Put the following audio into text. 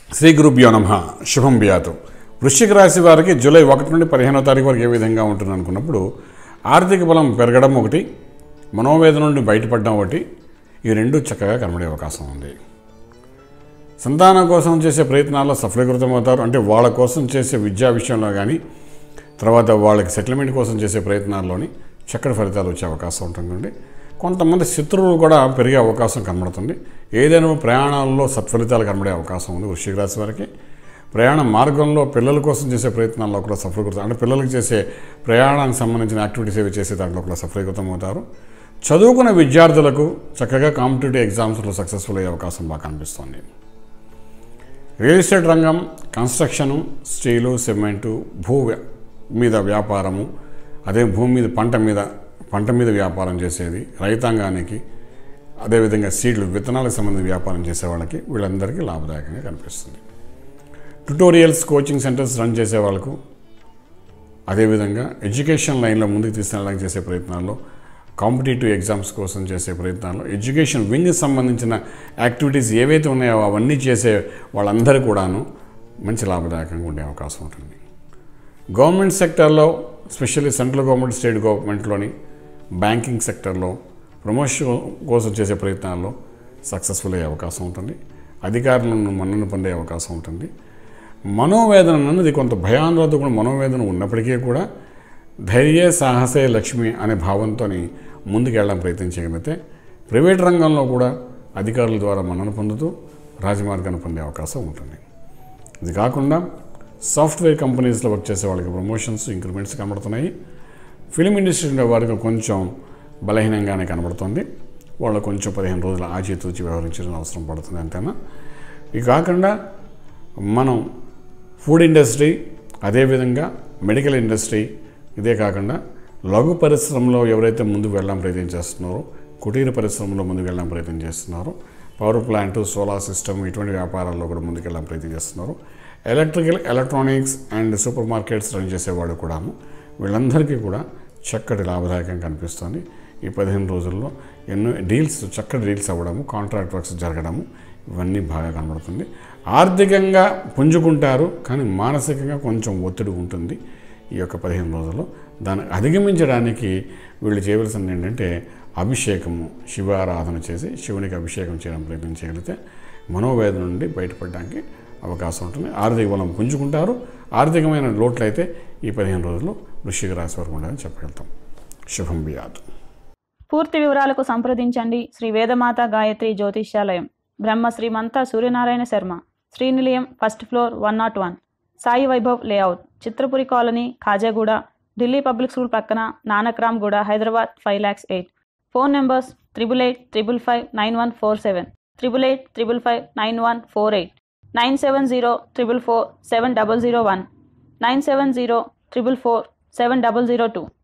శ్రీ గురుభ్యో నమ శుభం బియాతు వృశ్చిక రాశి వారికి జూలై ఒకటి నుండి పదిహేనో తారీఖు వరకు ఏ విధంగా ఉంటుంది అనుకున్నప్పుడు ఆర్థిక బలం పెరగడం ఒకటి మనోవేదన నుండి బయటపడడం ఒకటి ఈ రెండు చక్కగా కనబడే అవకాశం ఉంది సంతానం కోసం చేసే ప్రయత్నాల్లో సఫలీకృతం అవుతారు అంటే వాళ్ళ కోసం చేసే విద్యా విషయంలో కానీ తర్వాత వాళ్ళకి సెటిల్మెంట్ కోసం చేసే ప్రయత్నాల్లోని చక్కటి ఫలితాలు వచ్చే అవకాశం ఉంటుందండి కొంతమంది శత్రువులు కూడా పెరిగే అవకాశం కనబడుతుంది ఏదైనా ప్రయాణాల్లో సత్ఫలితాలు కనబడే అవకాశం ఉంది వృశ్చిక రాశి వారికి ప్రయాణ మార్గంలో పిల్లల కోసం చేసే ప్రయత్నాల్లో కూడా సఫలీకృతం అంటే పిల్లలకి చేసే ప్రయాణానికి సంబంధించిన యాక్టివిటీస్ ఏవి చేసే దాంట్లో కూడా సఫలీకృతం అవుతారు చదువుకున్న విద్యార్థులకు చక్కగా కాంపిటేటివ్ ఎగ్జామ్స్లో సక్సెస్ఫుల్ అయ్యే అవకాశం బాగా కనిపిస్తుంది రియల్ ఎస్టేట్ రంగం కన్స్ట్రక్షను స్టీలు సిమెంటు భూ వ్య- మీద వ్యాపారము అదే భూమి మీద పంట మీద పంట మీద వ్యాపారం చేసేది రైతాంగానికి అదేవిధంగా సీడ్లు విత్తనాలకు సంబంధించిన వ్యాపారం చేసే వాళ్ళకి వీళ్ళందరికీ లాభదాయకంగా కనిపిస్తుంది ట్యుటోరియల్స్ కోచింగ్ సెంటర్స్ రన్ చేసే వాళ్ళకు అదేవిధంగా ఎడ్యుకేషన్ లైన్లో ముందుకు తీసుకెళ్ళడానికి చేసే ప్రయత్నాల్లో కాంపిటేటివ్ ఎగ్జామ్స్ కోసం చేసే ప్రయత్నాల్లో ఎడ్యుకేషన్ వింగ్కి సంబంధించిన యాక్టివిటీస్ ఏవైతే ఉన్నాయో అవన్నీ చేసే వాళ్ళందరూ కూడాను మంచి లాభదాయకంగా ఉండే అవకాశం ఉంటుంది గవర్నమెంట్ సెక్టర్లో స్పెషల్లీ సెంట్రల్ గవర్నమెంట్ స్టేట్ గవర్నమెంట్లోని బ్యాంకింగ్ సెక్టర్లో ప్రమోషన్ కోసం చేసే ప్రయత్నాల్లో సక్సెస్ఫుల్ అయ్యే అవకాశం ఉంటుంది అధికారులను మన్నను పొందే అవకాశం ఉంటుంది మనోవేదన అన్నది కొంత భయాందోళనతో కూడా మనోవేదన ఉన్నప్పటికీ కూడా ధైర్య సాహసే లక్ష్మి అనే భావంతో ముందుకు వెళ్ళడం ప్రయత్నం చేయగలిగితే ప్రైవేట్ రంగంలో కూడా అధికారుల ద్వారా మన్నన పొందుతూ రాజమార్గాన్ని పొందే అవకాశం ఉంటుంది ఇది కాకుండా సాఫ్ట్వేర్ కంపెనీస్లో వర్క్ చేసే వాళ్ళకి ప్రమోషన్స్ ఇంక్రిమెంట్స్ కనబడుతున్నాయి ఫిలిం ఇండస్ట్రీ ఉండే వారికి కొంచెం బలహీనంగానే కనబడుతుంది వాళ్ళు కొంచెం పదిహేను రోజులు ఆచితూచి వ్యవహరించాల్సిన అవసరం పడుతుంది అంతేనా ఇది కాకుండా మనం ఫుడ్ ఇండస్ట్రీ అదేవిధంగా మెడికల్ ఇండస్ట్రీ ఇదే కాకుండా లఘు పరిశ్రమలో ఎవరైతే ముందుకు వెళ్ళడం ప్రయత్నం చేస్తున్నారో కుటీర పరిశ్రమలో ముందుకు వెళ్ళడం ప్రయత్నం చేస్తున్నారో పవర్ ప్లాంట్ సోలార్ సిస్టమ్ ఇటువంటి వ్యాపారాల్లో కూడా ముందుకు వెళ్ళడం ప్రయత్నం చేస్తున్నారు electrical electronics and supermarkets run చేసేవాడు కూడాను వీళ్ళందరికీ కూడా చక్కటి లాభదాయకం కనిపిస్తుంది ఈ పదిహేను రోజుల్లో ఎన్నో డీల్స్ చక్కటి డీల్స్ అవ్వడము కాంట్రాక్ట్ వర్క్స్ జరగడము ఇవన్నీ బాగా కనబడుతుంది ఆర్థికంగా పుంజుకుంటారు కానీ మానసికంగా కొంచెం ఒత్తిడి ఉంటుంది ఈ యొక్క పదిహేను రోజుల్లో దాన్ని అధిగమించడానికి వీళ్ళు చేయవలసింది ఏంటంటే అభిషేకము శివారాధన చేసి శివునికి అభిషేకం చేయడం ప్రయత్నం చేయగలిగితే మనోవేదన నుండి బయటపడడానికి అవకాశం ఉంటుంది ఆర్థిక బలం పుంజుకుంటారు ఆర్థికమైన లోట్లయితే ఈ పదిహేను రోజుల్లో వృశ్చిక రాశి వరకు ఉండాలని చెప్పగలుగుతాం శుభం బియాదు పూర్తి వివరాలకు సంప్రదించండి Shri Vedamata Gayatri Jyotishyalayam Brahma Shrimanta Suryanarayana Sharma Srinilayam first floor one nought one Sai Vaibhav layout Chitrapuri colony Khajaguda Delhi public school పక్కన Nanakramguda Hyderabad five lakhs eight phone numbers triple eight triple five nine one four seven triple eight triple five nine one four eight nine seven zero triple four seven double zero one nine seven zero triple four seven double zero two